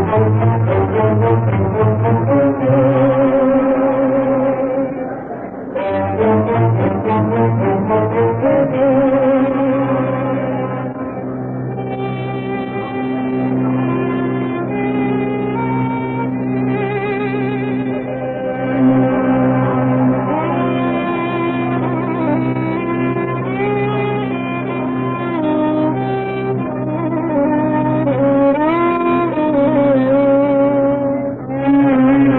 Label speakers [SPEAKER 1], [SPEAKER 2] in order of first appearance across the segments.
[SPEAKER 1] Thank you.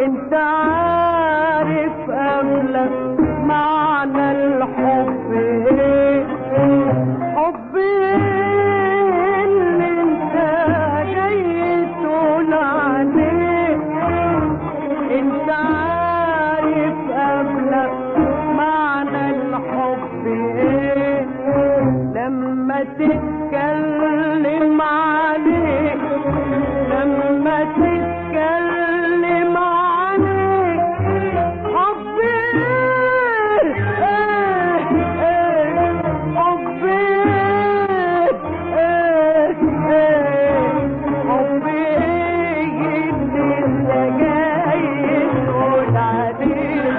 [SPEAKER 1] انت عارف قبلك معنى الحب ايه حب ايه اللي انت جاي تقول عليه انت عارف قبلك معنى الحب ايه لما تتكلم عليه لما تتكلم عليه حب ايه ايه ايه حب ايه ايه ايه حب ايه اللي انت جاي تقول عليه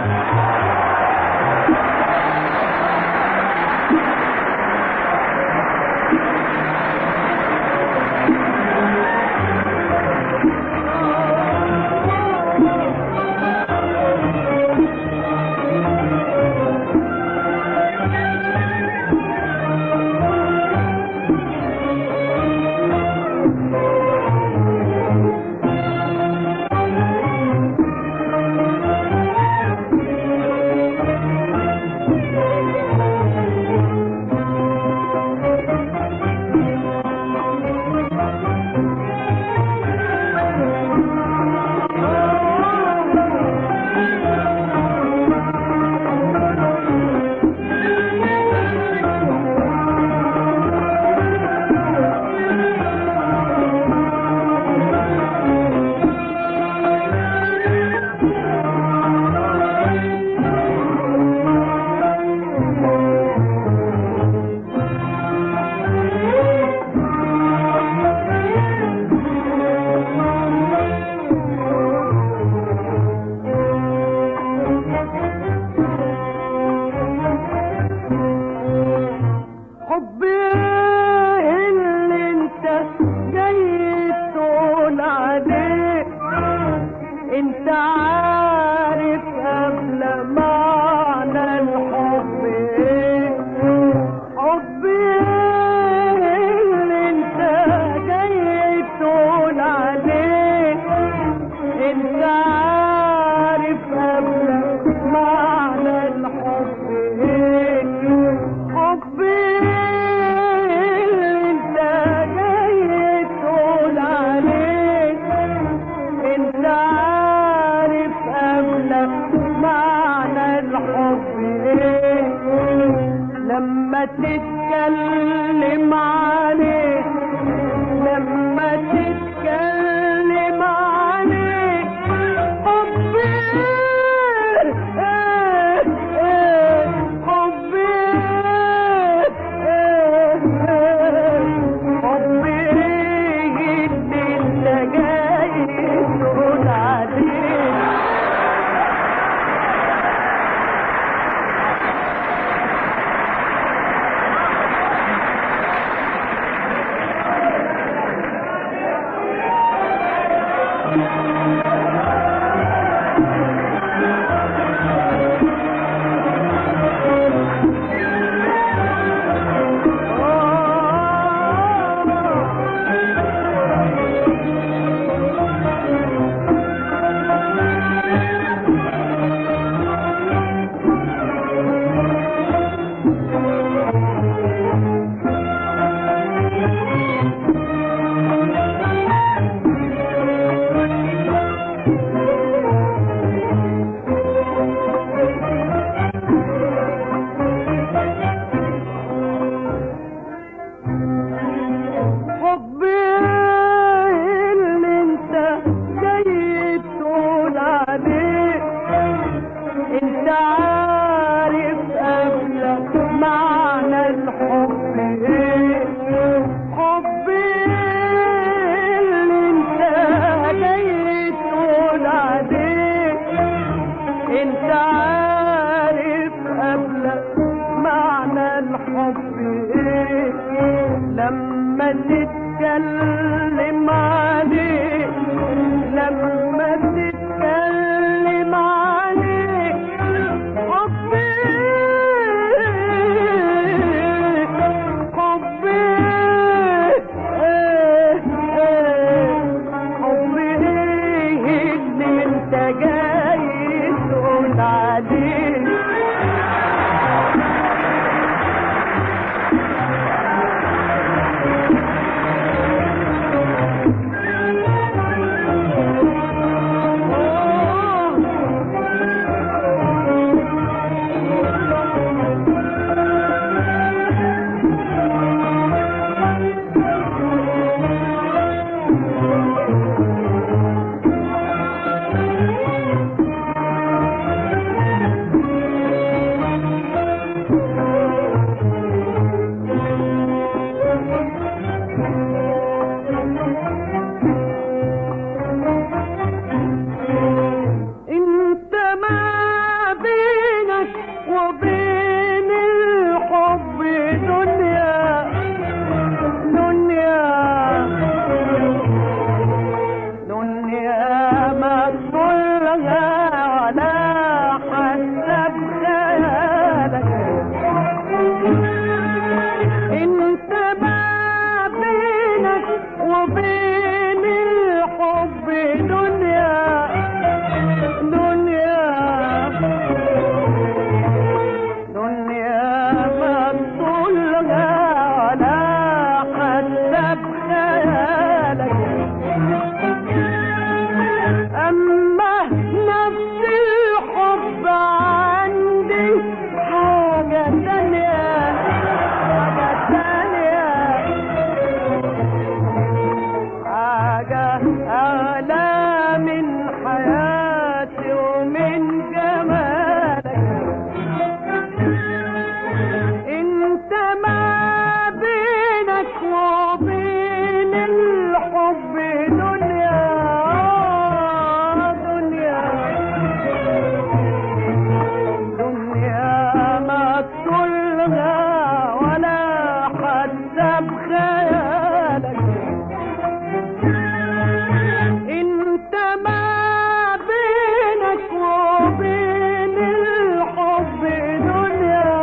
[SPEAKER 1] حب ايه اللي انت جاي تقول عليه انت عارف قبل معنى الحب ايه حب ايه اللي انت جاي تقول عليه انت عارف قبل معنى الحب ايه حب ايه اللي انت جاي تقول عليه انت عارف قبلك معنى الحب ايه لما تتكلم عليه لما تتكلم عليه حب ايه ايه ايه حب ايه ايه ايه حب ايه اللي انت جاي تقول عليه حب ايه اللي انت جاي تقول عليه انت عارف قبلك معنى الحب ايه حب ايه اللي انت جاي تقول عليه انت عارف قبلك معنى الحب ايه لما تتكلم عليه لما تتكلم عليه حب ايه حب ايه ايه ايه حب ايه اللي انت جاي تقول عليه انت ما بينك وبين الحب دنيا دنيا دنيا ما تطلها على حسب خيالك انت ما بينك وبين الحب دنيا دنيا دنيا ما تطلها على حسب خيالك أما نفس الحب عندي حاجة تانية حاجة تانية حاجة أعلى من حياتي ومن جمالك انت ما بينك وبين الحب دنيا دنيا دنيا ما تطلها ولا حتى بخيالك انت ما بينك وبين الحب دنيا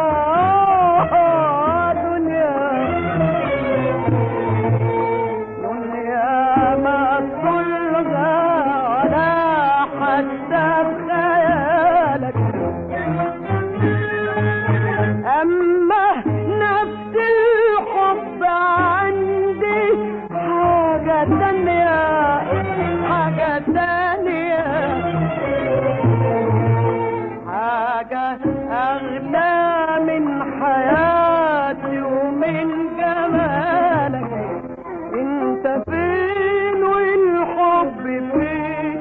[SPEAKER 1] دنيا دنيا ما تطلها ولا حتى بخيالك اما نفس الحب عندي حاجة تانية حاجة تانية حاجة أغلى من حياتي ومن جمالك انت فين والحب فين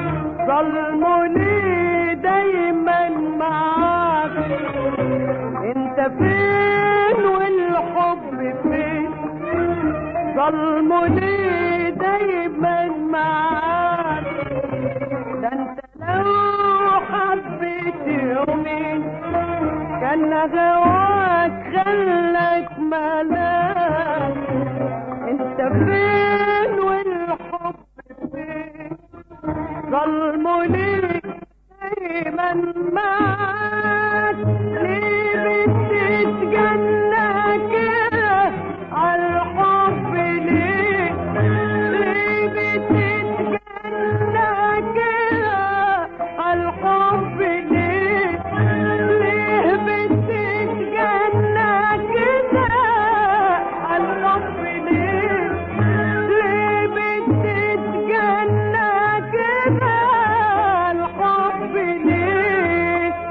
[SPEAKER 1] ظلمني دايما معاك انت فين والحب فين ظلمني دايما معاك ده انت لو حبيت يومين كان هواك خلك ملاك انت فين والحب فين ظلمني دايما معاك ليه بتتجنى كده عالحب ليه ليه بتتجنى كده عالحب ليه ليه بتتجنى كده عالحب ليه ليه بتتجنى كده الحب ليه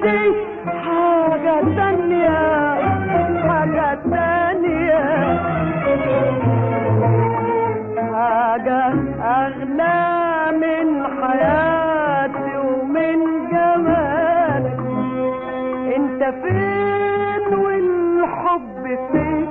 [SPEAKER 1] دي حاجة تانية حاجة تانية حاجة أغلى من حياتي ومن جمالك انت فين والحب فين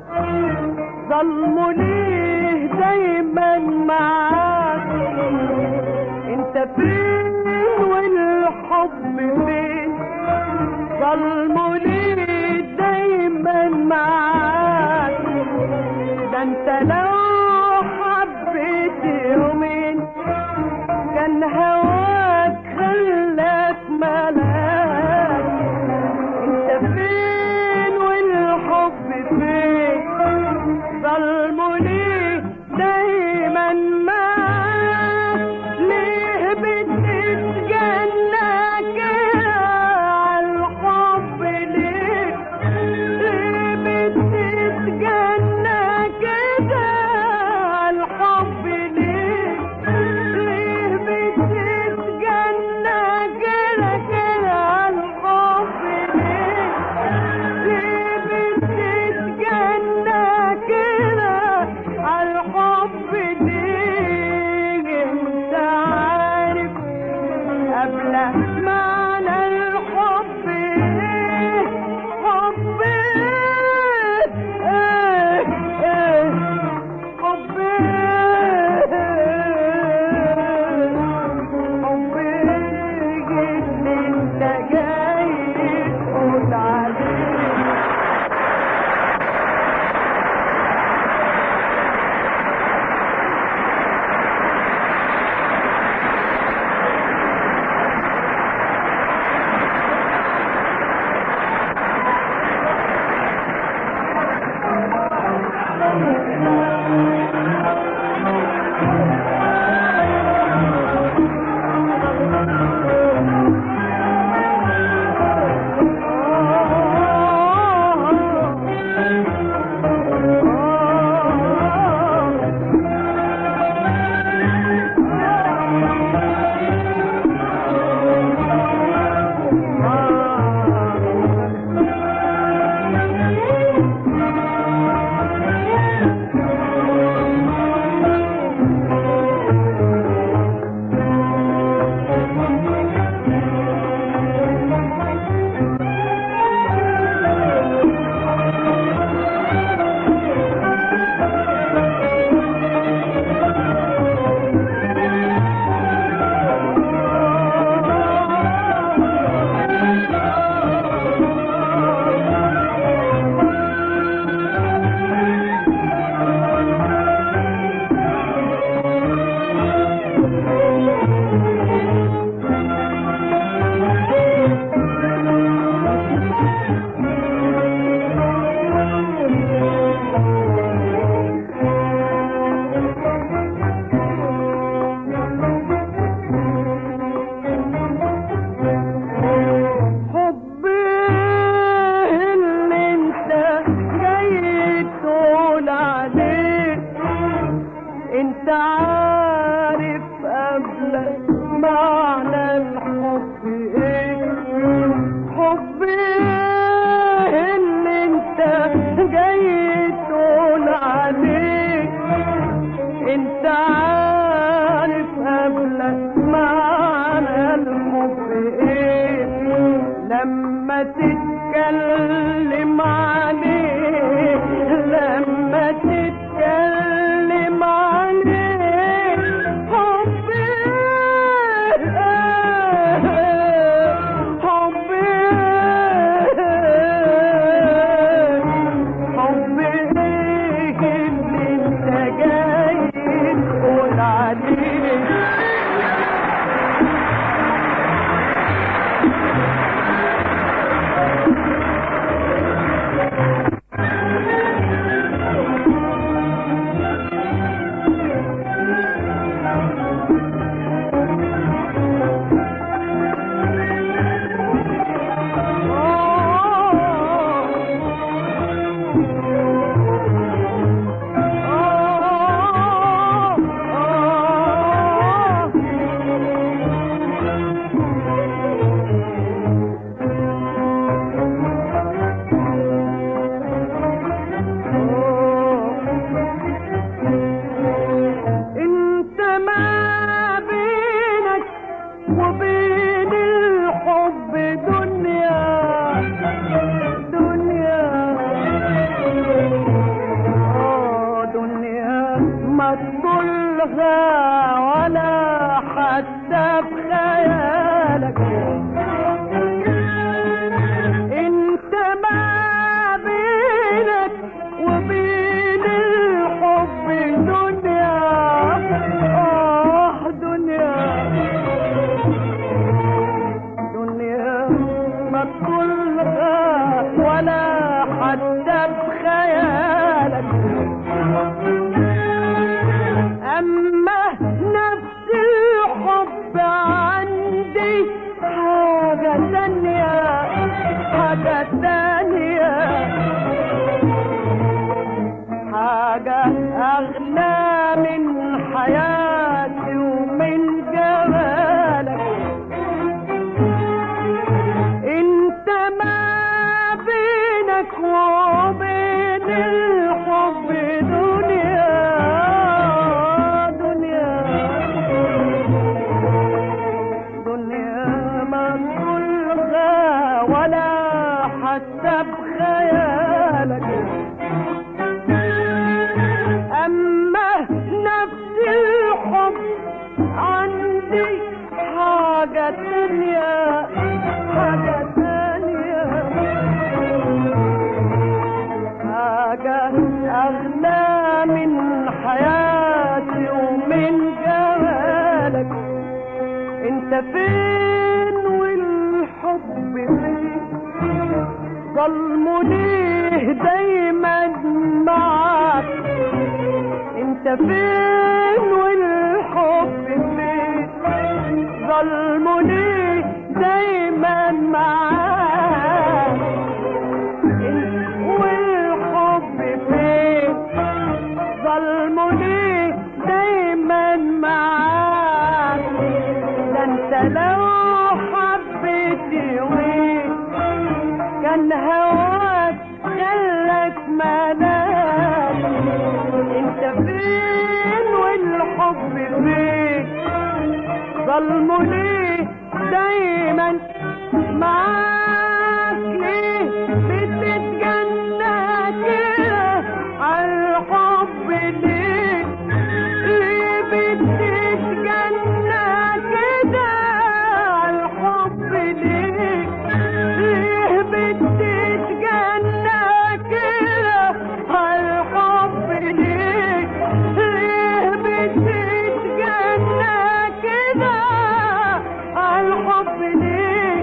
[SPEAKER 1] ظلموا ليه دايما معاك انت فين والحب فين ظلموا ليه دايما معاك ده انت لو حبيت يومين كان هواك خلاك ملاك انت فين والحب فين ظلموا ليه دايما معاك ليه بتتجنى كده عالحب ليه ليه بتتجنى كده عالحب ليه ليه بتتجنى كده كده عالحب ليه ليه بتتجنى كده عالحب ليه انت عارف قبل معنى الحب ايه حب ايه ايه ايه حب ايه حب ايه اللي انت جاي تقول عليه حب اللي انت جاي تقول عليه انت عارف قبل معنى الحب ايه حب اللي انت جاي تقول عليه انت عارف قبل معنى الحب ايه لما تتكلم عليه لما تتكلم عليه حب حب حب ايه اللي انت جاي تقول عليه تقولها ولا حتى بخيالك اما نفس الحب عندي حاجة تانية حاجة تانية حاجة أغلى من حياتي ومن جمالك انت ما بينك وبين الحب دنيا دنيا دنيا ما تقولها ولا حتى بخيالك اما نفس الحب عندي حاجة تانية حاجة تانية حاجة أغلى من حياتي ومن جمالك انت فين والحب فين ظلمني دايما معاك انت فين والحب فين ظلمني دايما معاك انت والحب فين ظلمني دايما معاك ده انت لو حبيت يومين كان هواك خلك ملاك انت فين والحب فين ظلمني دايما معاك ليه بتتجنى كده عالحب ليه ليه بتتجنى كده عالحب ليه ليه بتتجنى كده عالحب ليه ليه بتتجنى كده عالحب ليه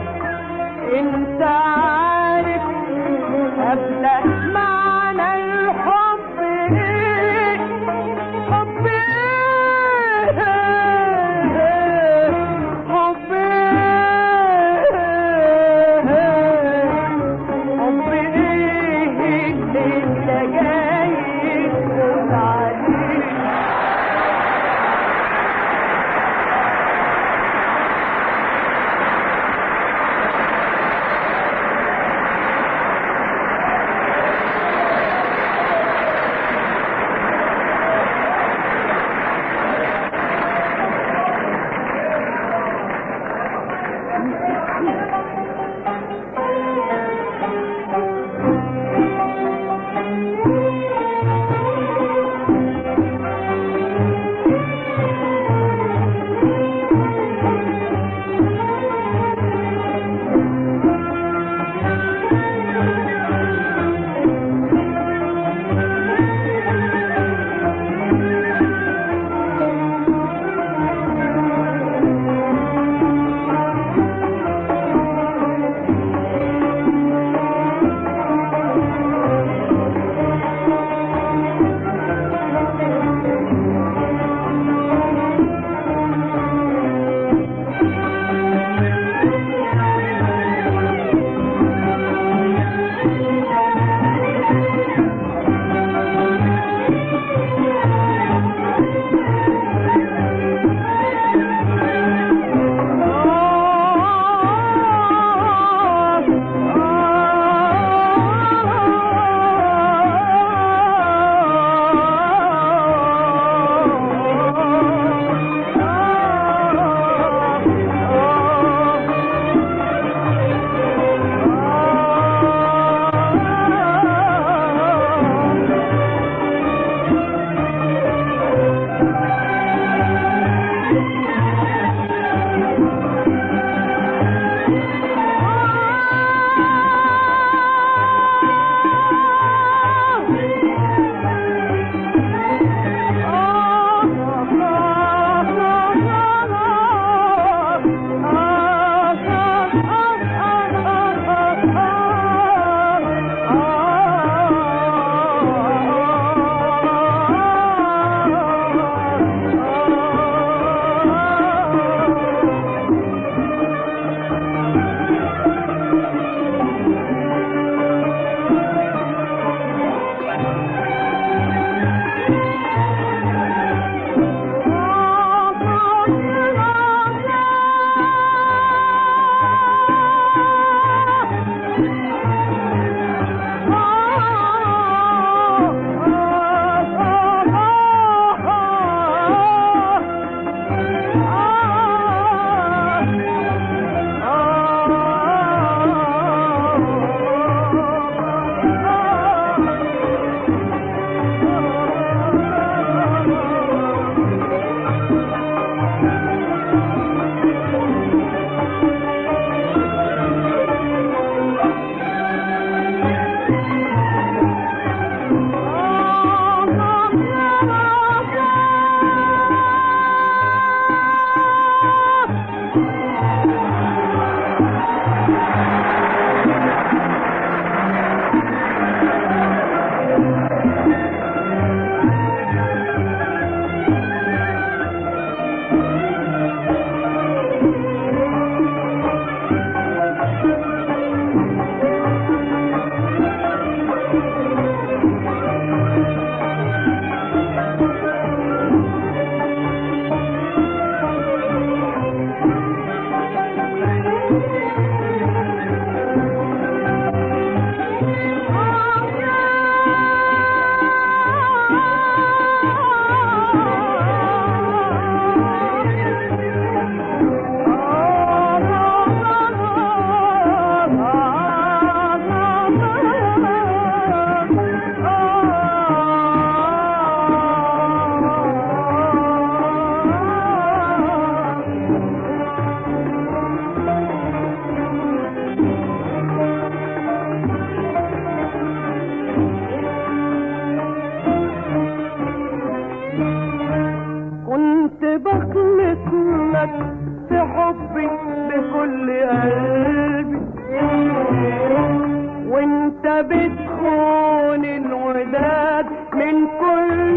[SPEAKER 1] بتخون الوداد من كل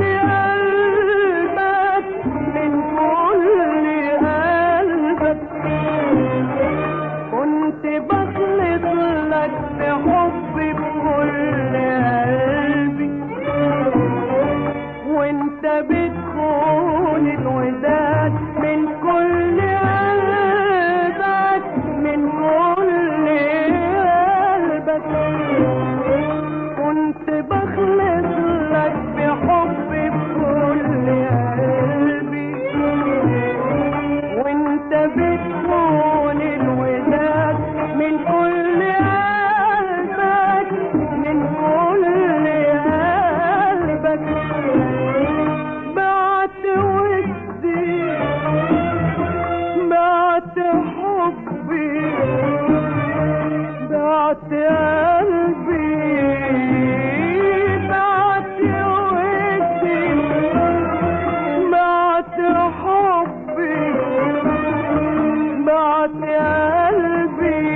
[SPEAKER 1] قلبك من كل قلبك كنت بخلص لك بحبي بكل قلبي وانت بتخون الوداد من كل قلبك من كل قلبك كنت بخلص لك بحبي بكل قلبي وانت بتكون الوداد من كل قلبك من كل قلبك بعت ودي بعت حبي بعت قلبي بعت ودي بعت حبي بعت قلبي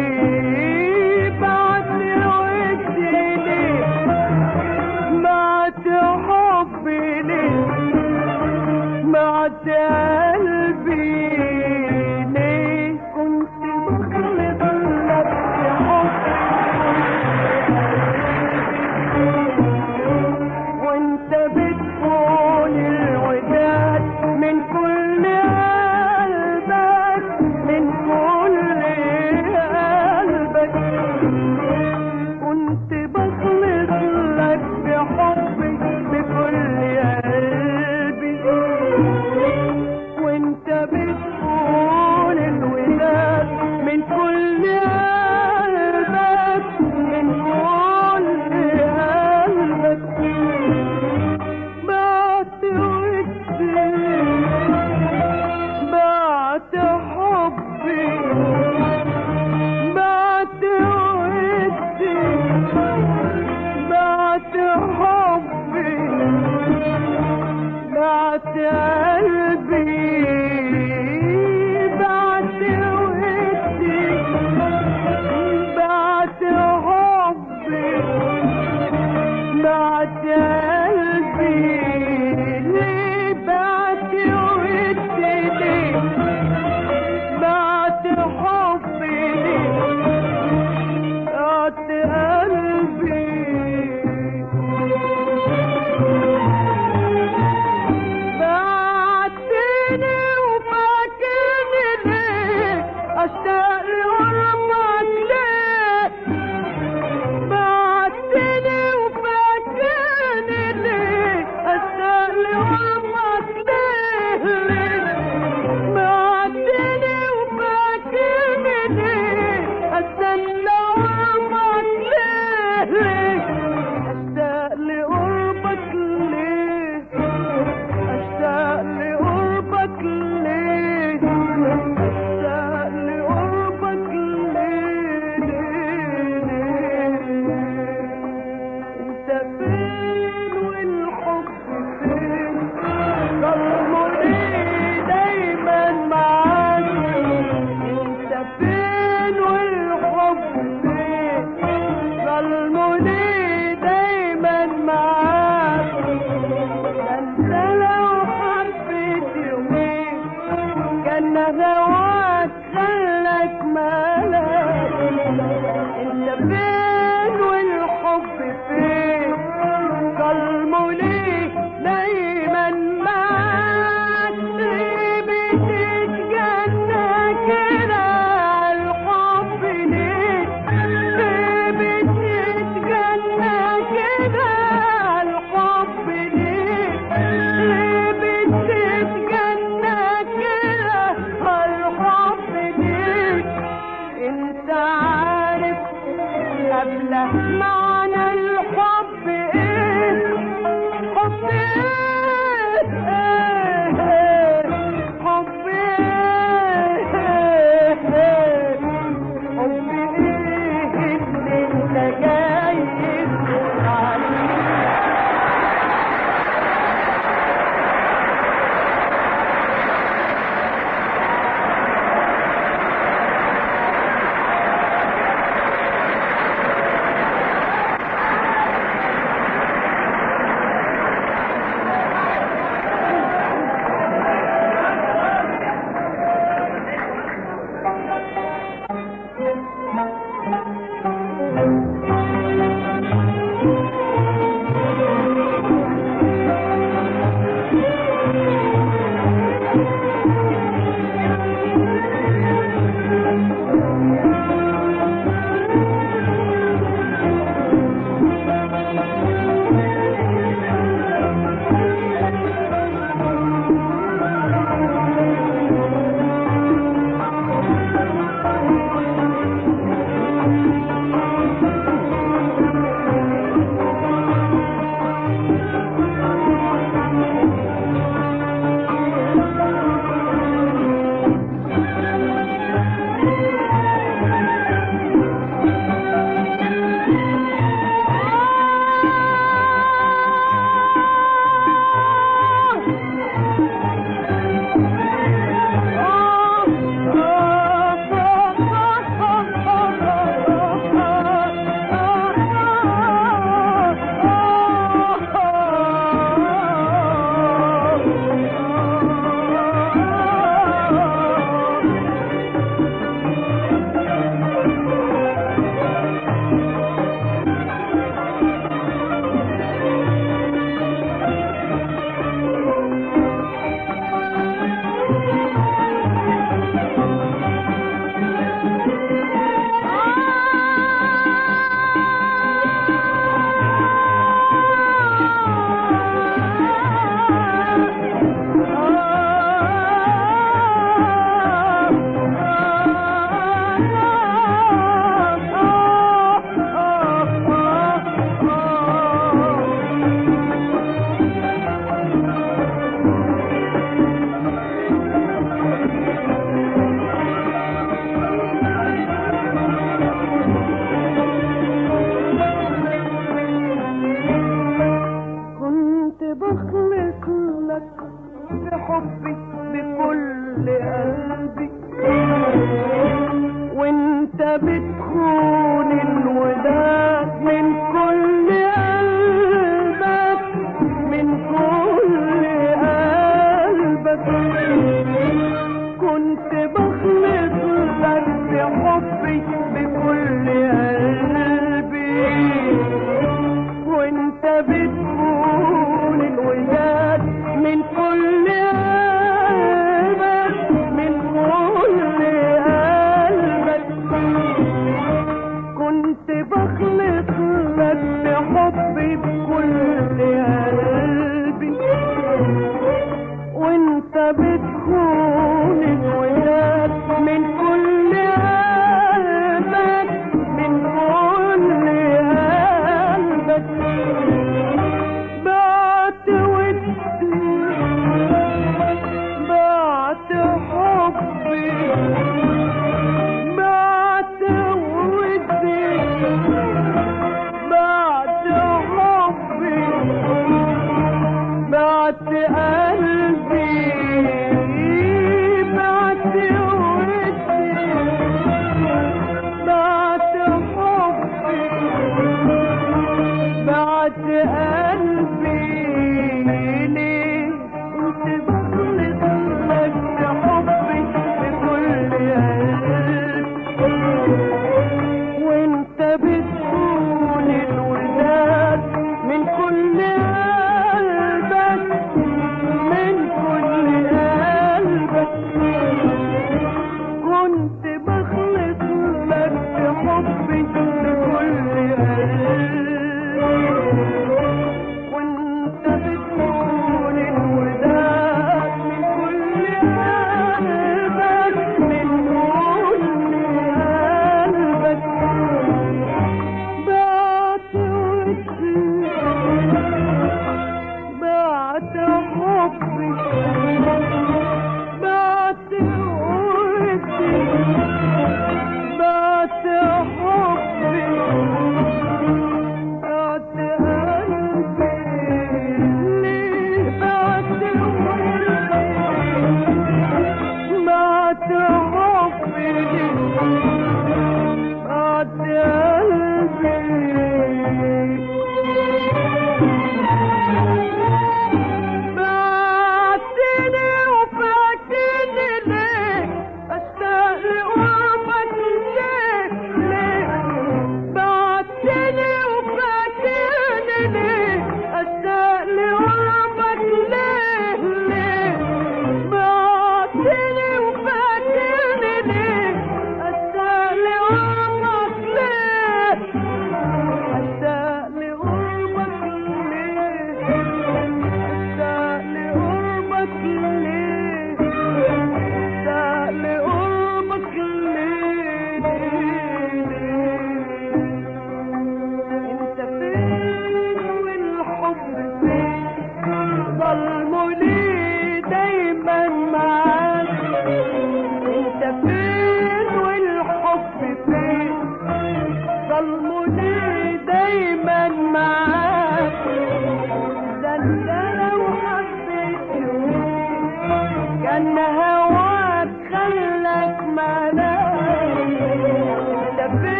[SPEAKER 1] بعت ودي ليه بعت حبي ليه بعت قلبي ليه كنت بخلص لك بحبي وانت بتكون الوداد من كل قلبك من كل قلبك كنت بخلص لك بحبي بكل قلبي وانت بتكون الوداد من كل قلبك من كل قلبك بعت ودي بعت حبي بعت ودي بعت حبي بعت قلبي بعت ودي بعت حبي بعت قلبي ليه بعت ودي ليه بعت حبي ليه بعت قلبي بعتني وفاكرني ليه اشتاق لقربك ليه بعتني وفاكرني ليه اشتاق لقربك ليه ليه بعتني وفاكرني ليه استنى قربك ليه ليه اشتاق لقربك ليه اشتاق لقربك ليه اشتاق لقربك ليه ليه ليه انت فين والحب فين ظلمني دايما معاك انت فين والحب فين ظلمني دايما معاك انت لو حبيت يومين كان هواك خلك مالك انت فين والحب فين ظلمني دايما معاك ليه بتتجنى كده الحب ليه ليه بتتجنى كده الحب ليه ليه بتتجنى كده الحب ليه انت عارف قبل معنى الحب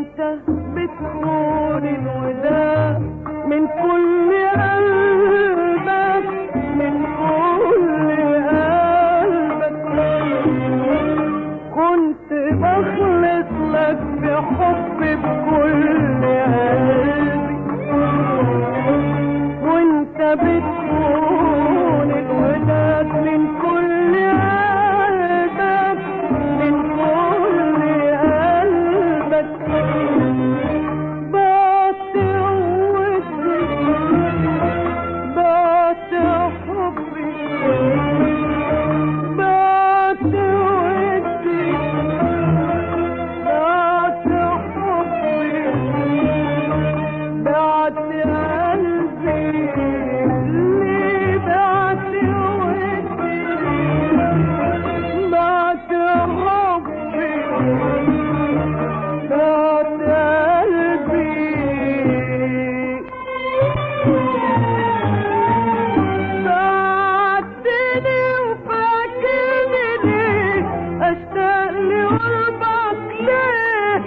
[SPEAKER 1] وانت بتكون الوداع من كل قلبك من كل قلبك كنت بخلص لك بحب بكل قلبي وانت بتكون الوداد من كل قلبك من كل قلبك بقطع ودي بقطع حبي بقطع ودي بقطع حبي بعت قلبي ليه بعت ودي بعت حبي بعت قلبي بعتني وفاكرني ليه اشتاق لقربك ليه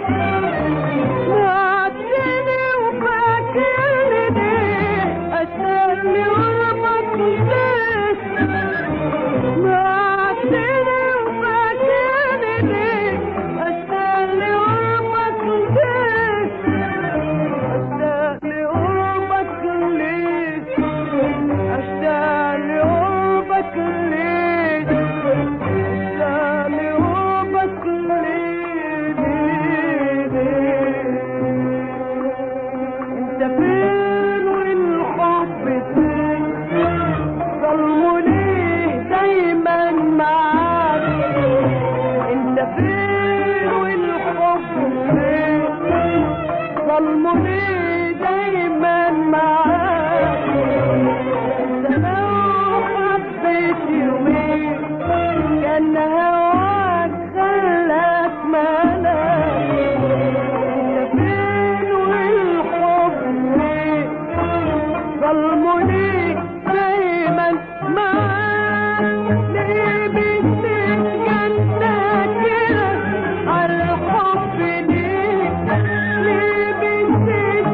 [SPEAKER 1] بعتني وفاكرني ليه اشتاق لقربك ليه بعتني وفاكرني ليه اشتاق لقربك ليه اشتاق لقربك ليه اشتاق لقربك ليه اشتاق لقربك ليه ليه ليه انت فين والحب فين ظلموا ليه دايما معاك انت فين والحب فين ظلموا ليه دايما معاك انت لو حبيت يومين كان هواك خلاك ملاك انت فين والحب فين ظلموا ليك دايما معاك ليه بتتجنى كده على الحب ليه ليه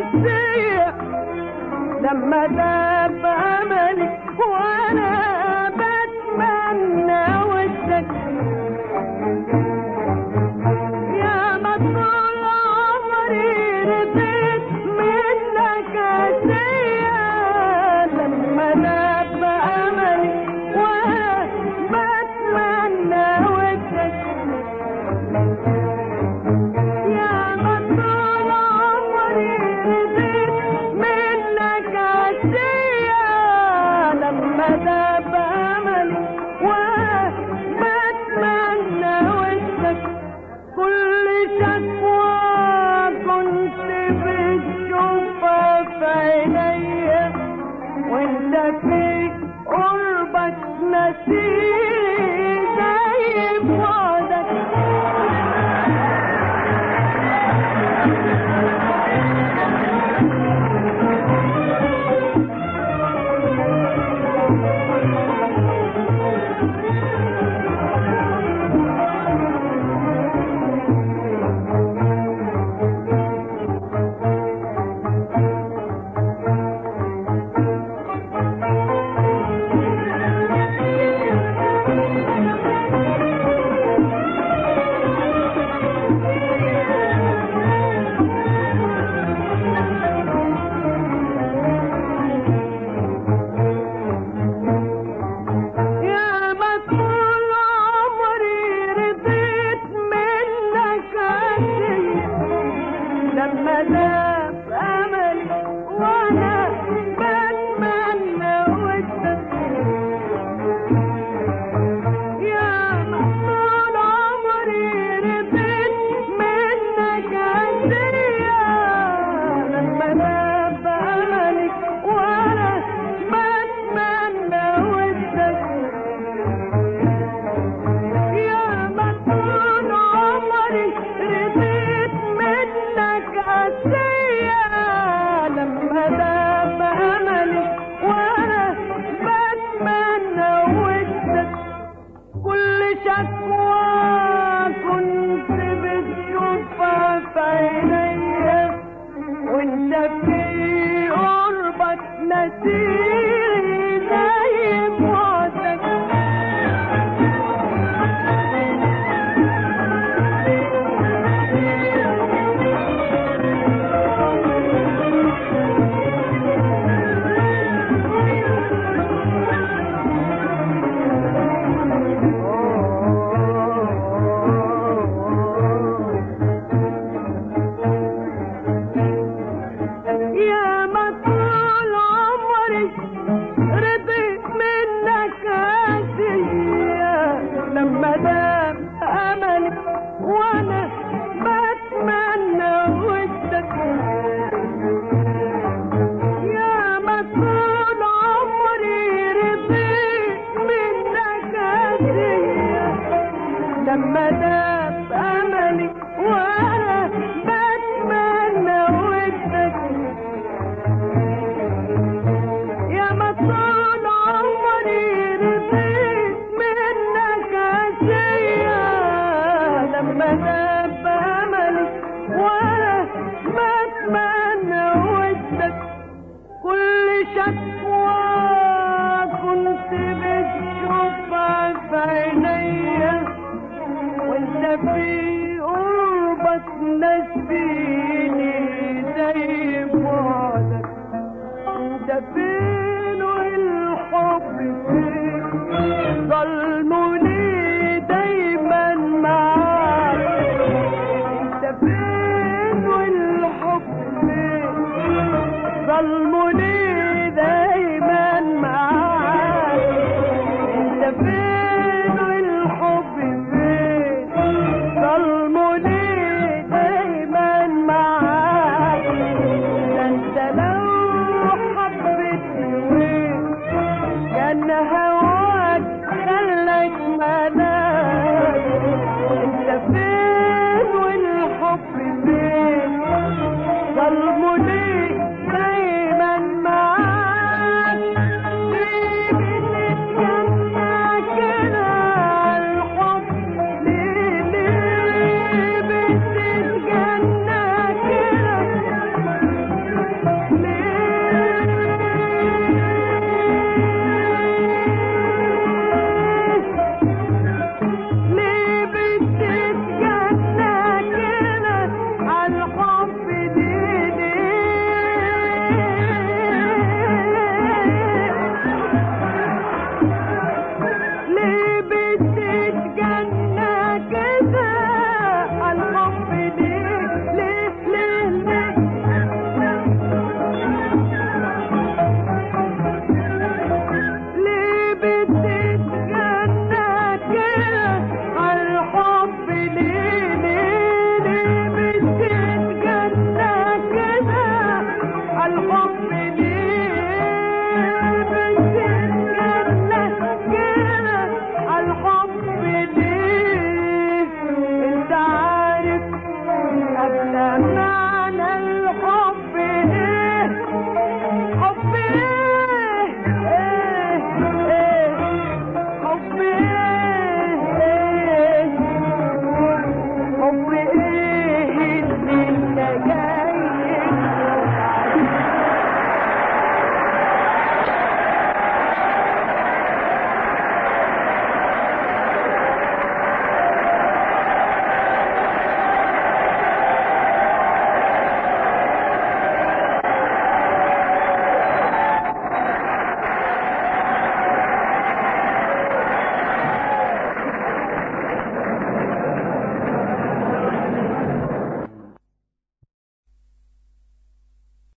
[SPEAKER 1] قاسية لما داب املي وانا بتمنى وشك يا مطول عمري رضيت منك قاسية لما داب املي وانا بتمنى وشك يا مطول عمري رضيت منك عشية لما داب أملي وبتمنى وشك كل شكوى كنت بتشوفها في عينيا وانت في قربك نسيت زي بعدك يا مطول عمري رضيت منك عشية لما داب أملي وأنا بتمنى وشك يا مطول عمري رضيت منك عشية لما داب أملي وأنا بتمنى وشك يا مطول عمري رضيت منك عسية لما داب أملي وأنا بتمنى وشك كل شكوى كنت بتشوفها في عينيا وانت في قربك نسيني زي بعدك يا مطول عمري رضيت منك عشية لما دام أملي وأنا بتمنى وشك يا مطول عمري رضيت منك عشية لما دام أملي وأنا بتمنى وشك يا مطول عمري رضيت منك عشية لما داب أملي وأنا بتمنى وشك كل شكوى كنت بتشوفها في عينيا وانت في قربك نسيني زي بعدك انت فين والحب فين ظلموني دايما معاك انت فين والحب فين ظلموني